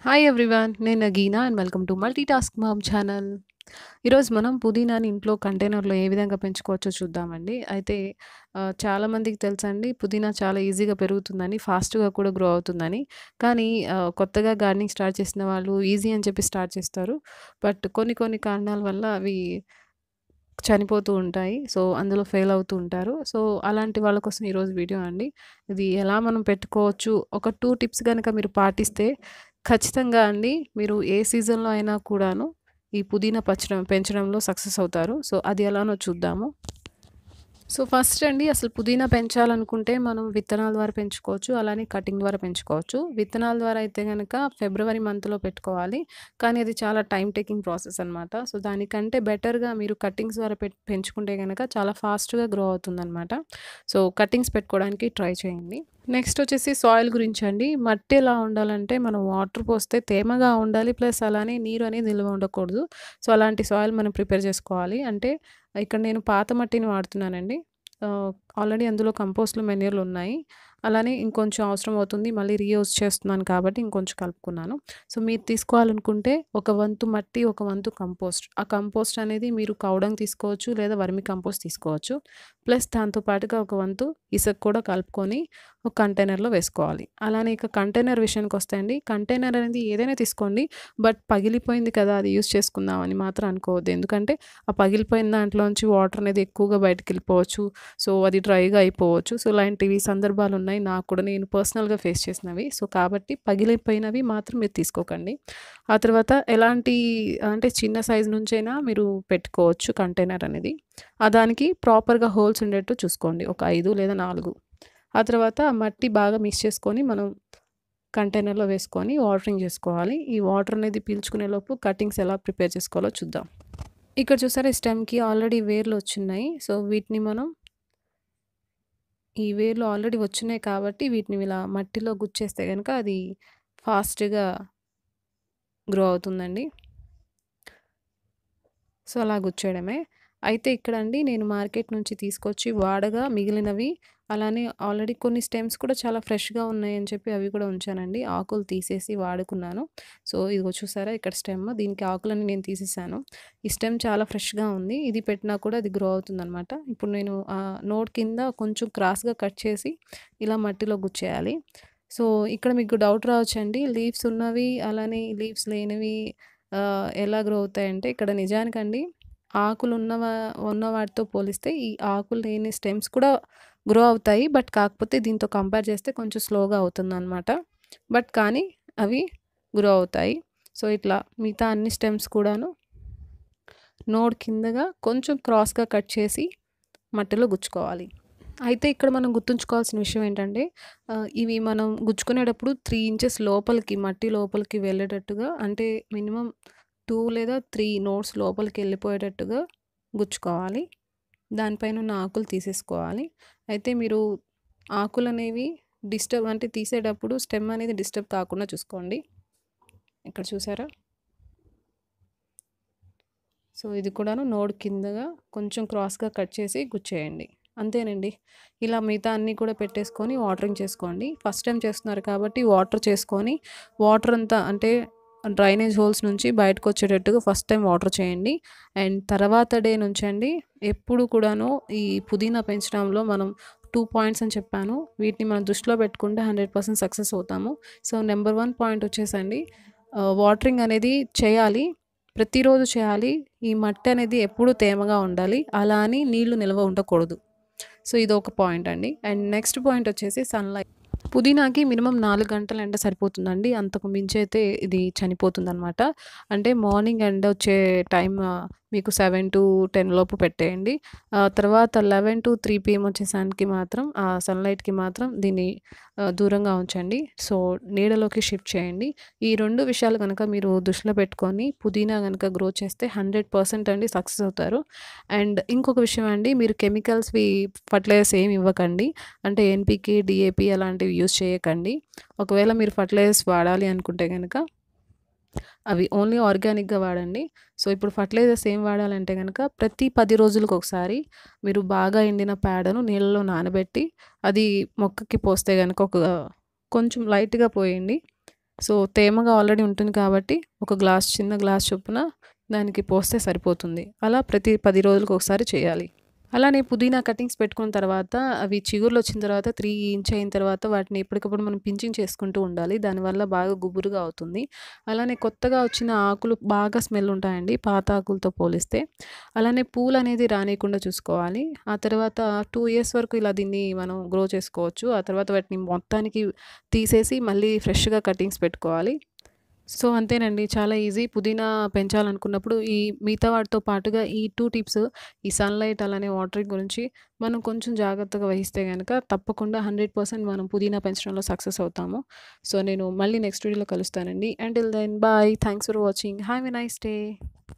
Hi everyone నేను Nagina and welcome to multitask mom channel ఈరోజు మనం పుదీనాని ఇంట్లో కంటైనర్లో ఏ విధంగా పెంచుకోవచ్చో చూద్దామండి అయితే ఆ, చాలామందికి తెలుసండి పుదీనా చాలా ఈజీగా పెరుగుతుందని ఫాస్ట్గా కూడా గ్రో అవుతుందని కానీ ఆ, కొత్తగా గార్డెనింగ్ స్టార్ట్ చేసిన వాళ్ళు ఈజీ అని చెప్పి స్టార్ట్ చేస్తారు బట్ కొన్ని కొన్ని కారణాల వల్ల అవి చనిపోతూ ఉంటాయి సో అందులో ఫెయిల్ అవుతూ ఉంటారు సో అలాంటి వాళ్ళ కోసం ఈరోజు వీడియో అండి ఇది ఎలా మనం పెట్టుకోవచ్చు ఒక టూ టిప్స్ కనుక మీరు పాటిస్తే ఖచ్చితంగా అండి మీరు ఏ సీజన్లో అయినా కూడాను ఈ పుదీనా పచ్చడం పెంచడంలో సక్సెస్ అవుతారు సో అది ఎలానో చూద్దాము సో ఫస్ట్ అండి అసలు పుదీనా పెంచాలనుకుంటే మనం విత్తనాల ద్వారా పెంచుకోవచ్చు అలానే కటింగ్ ద్వారా పెంచుకోవచ్చు విత్తనాల ద్వారా అయితే కనుక ఫిబ్రవరి మంత్లో పెట్టుకోవాలి కానీ అది చాలా టైం టేకింగ్ ప్రాసెస్ అనమాట సో దానికంటే బెటర్గా మీరు కటింగ్స్ ద్వారా పెట్ పెంచుకుంటే కనుక చాలా ఫాస్ట్గా గ్రో అవుతుందన్నమాట సో కటింగ్స్ పెట్టుకోవడానికి ట్రై చేయండి నెక్స్ట్ వచ్చేసి సాయిల్ గురించి అండి మట్టి ఎలా ఉండాలంటే మనం వాటర్ పోస్తే తేమగా ఉండాలి ప్లస్ అలానే నీరు అనేది నిల్వ ఉండకూడదు సో అలాంటి సాయిల్ మనం ప్రిపేర్ చేసుకోవాలి అంటే ఇక్కడ నేను పాత మట్టిని వాడుతున్నానండి ఆల్రెడీ అందులో కంపోస్ట్లు మెన్యూర్లు ఉన్నాయి అలానే ఇంకొంచెం అవసరం అవుతుంది మళ్ళీ రీయూజ్ చేస్తున్నాను కాబట్టి ఇంకొంచెం కలుపుకున్నాను సో మీరు తీసుకోవాలనుకుంటే ఒక వంతు మట్టి ఒక వంతు కంపోస్ట్ ఆ కంపోస్ట్ అనేది మీరు కౌడంగ్ తీసుకోవచ్చు లేదా వర్మి కంపోస్ట్ తీసుకోవచ్చు ప్లస్ దాంతో పాటుగా ఒక వంతు ఇసుక కూడా కలుపుకొని ఒక కంటైనర్లో వేసుకోవాలి అలానే ఇక కంటైనర్ విషయానికి వస్తే అండి కంటైనర్ అనేది ఏదైనా తీసుకోండి బట్ పగిలిపోయింది కదా అది యూస్ చేసుకుందామని మాత్రం అనుకోవద్దు ఎందుకంటే ఆ పగిలిపోయిన దాంట్లోంచి వాటర్ అనేది ఎక్కువగా బయటకు వెళ్ళిపోవచ్చు సో అది డ్రైగా అయిపోవచ్చు సో ఇలాంటివి సందర్భాలు ఉన్నాయి నాకు కూడా నేను పర్సనల్గా ఫేస్ చేసినవి సో కాబట్టి పగిలిపోయినవి మాత్రం మీరు తీసుకోకండి ఆ తర్వాత ఎలాంటి అంటే చిన్న సైజు నుంచైనా మీరు పెట్టుకోవచ్చు కంటైనర్ అనేది ఆ దానికి ప్రాపర్గా హోల్స్ ఉండేట్టు చూసుకోండి ఒక ఐదు లేదా నాలుగు ఆ తర్వాత మట్టి బాగా మిక్స్ చేసుకొని మనం కంటైనర్లో వేసుకొని వాటరింగ్ చేసుకోవాలి ఈ వాటర్ అనేది పీల్చుకునే లోపు కటింగ్స్ ఎలా ప్రిపేర్ చేసుకోవాలో చూద్దాం ఇక్కడ చూసారా ఈ స్టెమ్కి ఆల్రెడీ వేర్లు వచ్చినాయి సో వీటిని మనం ఈ వేర్లు ఆల్రెడీ వచ్చినాయి కాబట్టి వీటిని ఇలా మట్టిలో గుచ్చేస్తే కనుక అది ఫాస్ట్గా గ్రో అవుతుందండి సో అలా గుచ్చేయడమే అయితే ఇక్కడ అండి నేను మార్కెట్ నుంచి తీసుకొచ్చి వాడగా మిగిలినవి అలానే ఆల్రెడీ కొన్ని స్టెమ్స్ కూడా చాలా ఫ్రెష్గా ఉన్నాయని చెప్పి అవి కూడా ఉంచానండి ఆకులు తీసేసి వాడుకున్నాను సో ఇదిగో చూసారా ఇక్కడ స్టెమ్ దీనికి ఆకులని నేను తీసేసాను ఈ స్టెమ్ చాలా ఫ్రెష్గా ఉంది ఇది పెట్టినా కూడా అది గ్రో అవుతుందన్నమాట ఇప్పుడు నేను ఆ నోట్ కింద కొంచెం క్రాస్గా కట్ చేసి ఇలా మట్టిలో గుచ్చేయాలి సో ఇక్కడ మీకు డౌట్ రావచ్చండి లీవ్స్ ఉన్నవి అలానే లీవ్స్ లేనివి ఎలా గ్రో అవుతాయంటే ఇక్కడ నిజానికండి ఆకులు ఉన్న ఉన్న వాటితో పోలిస్తే ఈ ఆకులు లేని స్టెమ్స్ కూడా గ్రో అవుతాయి బట్ కాకపోతే దీంతో కంపేర్ చేస్తే కొంచెం స్లోగా అవుతుంది అనమాట బట్ కానీ అవి గ్రో అవుతాయి సో ఇట్లా మిగతా అన్ని స్టెమ్స్ కూడాను నోడ్ కిందగా కొంచెం క్రాస్గా కట్ చేసి మట్టిలో గుచ్చుకోవాలి అయితే ఇక్కడ మనం గుర్తుంచుకోవాల్సిన విషయం ఏంటంటే ఇవి మనం గుచ్చుకునేటప్పుడు త్రీ ఇంచెస్ లోపలికి మట్టి లోపలికి వెళ్ళేటట్టుగా అంటే మినిమం టూ లేదా త్రీ నోట్స్ లోపలికి వెళ్ళిపోయేటట్టుగా గుచ్చుకోవాలి దానిపైన ఉన్న ఆకులు తీసేసుకోవాలి అయితే మీరు ఆకులు అనేవి డిస్టర్బ్ అంటే తీసేటప్పుడు స్టెమ్ అనేది డిస్టర్బ్ కాకుండా చూసుకోండి ఇక్కడ చూసారా సో ఇది కూడాను నోడ్ కిందగా కొంచెం క్రాస్గా కట్ చేసి గుచ్చేయండి అంతేనండి ఇలా మిగతా అన్నీ కూడా పెట్టేసుకొని వాటరింగ్ చేసుకోండి ఫస్ట్ టైం చేస్తున్నారు కాబట్టి వాటర్ చేసుకొని వాటర్ అంతా అంటే డ్రైనేజ్ హోల్స్ నుంచి బయటకు వచ్చేటట్టుగా ఫస్ట్ టైం వాటర్ చేయండి అండ్ తర్వాత డే నుంచి అండి ఎప్పుడు కూడాను ఈ పుదీనా పెంచడంలో మనం టూ పాయింట్స్ అని చెప్పాను వీటిని మనం దృష్టిలో పెట్టుకుంటే హండ్రెడ్ పర్సెంట్ సక్సెస్ అవుతాము సో నెంబర్ వన్ పాయింట్ వచ్చేసండి వాటరింగ్ అనేది చేయాలి ప్రతిరోజు చేయాలి ఈ మట్టి అనేది ఎప్పుడు తేమగా ఉండాలి అలా అని నీళ్లు నిల్వ ఉండకూడదు సో ఇది ఒక పాయింట్ అండి అండ్ నెక్స్ట్ పాయింట్ వచ్చేసి సన్లైట్ పుదీనాకి మినిమం నాలుగు గంటల ఎండ సరిపోతుందండి అంతకు మించి అయితే ఇది చనిపోతుంది అనమాట అంటే మార్నింగ్ ఎండ వచ్చే టైం మీకు సెవెన్ టు టెన్ లోపు పెట్టేయండి తర్వాత లెవెన్ టు త్రీ పిఎం వచ్చేసానికి మాత్రం ఆ సన్లైట్కి మాత్రం దీన్ని దూరంగా ఉంచండి సో నీడలోకి షిఫ్ట్ చేయండి ఈ రెండు విషయాలు కనుక మీరు దృష్టిలో పెట్టుకొని పుదీనా కనుక గ్రో చేస్తే హండ్రెడ్ పర్సెంట్ అండి సక్సెస్ అవుతారు అండ్ ఇంకొక విషయం అండి మీరు కెమికల్స్వి ఫర్టిలైజర్స్ ఏమి ఇవ్వకండి అంటే ఎన్పికి డిఏపి అలాంటివి యూస్ చేయకండి ఒకవేళ మీరు ఫర్టిలైజర్స్ వాడాలి అనుకుంటే కనుక అవి ఓన్లీ ఆర్గానిక్గా వాడండి సో ఇప్పుడు ఫర్టిలైజర్స్ ఏం వాడాలంటే కనుక ప్రతి పది రోజులకు ఒకసారి మీరు బాగా ఎండిన పేడను నీళ్ళలో నానబెట్టి అది మొక్కకి పోస్తే కనుక ఒక కొంచెం లైట్గా పోయండి సో, తేమగా ఆల్రెడీ ఉంటుంది కాబట్టి ఒక గ్లాస్ చిన్న గ్లాస్ చొప్పున దానికి పోస్తే సరిపోతుంది. అలా ప్రతి 10 రోజులకొకసారి చేయాలి. అలానే పుదీనా కటింగ్స్ పెట్టుకున్న తర్వాత అవి చిగుర్లొచ్చిన తర్వాత 3 ఇంచ్ అయిన తర్వాత వాటిని ఎప్పటికప్పుడు మనం పించింగ్ చేసుకుంటూ ఉండాలి. దానివల్ల బాగా గుబురుగా అవుతుంది. అలానే కొత్తగా వచ్చిన ఆకులు బాగా స్మెల్ ఉంటాయండి పాత ఆకులతో పోలిస్తే. అలానే పూలనేది రానీయకుండా చూసుకోవాలి. ఆ తర్వాత 2 ఇయర్స్ వరకు ఇలా దీన్ని మనం గ్రో చేసుకోవచ్చు. ఆ తర్వాత వాటిని మొత్తానికి తీసేసి మళ్ళీ ఫ్రెష్‌గా కటింగ్స్ పెట్టుకోవాలి. సో, అంతేనండి. చాలా ఈజీ. పుదీనా పెంచాలనుకున్నప్పుడు ఈ మిగతా వాటితో పాటుగా ఈ 2 టిప్స్ ఈ సన్‌లైట్ అలానే వాటరింగ్ గురించి మనం కొంచెం జాగ్రత్తగా వహిస్తే గనక తప్పకుండా 100% మనం పుదీనా పెంచడంలో సక్సెస్ అవుతాము. సో, నేను మళ్ళీ నెక్స్ట్ వీడియోలో కలుస్తానండి. Until then bye. Thanks for watching. Have a nice day.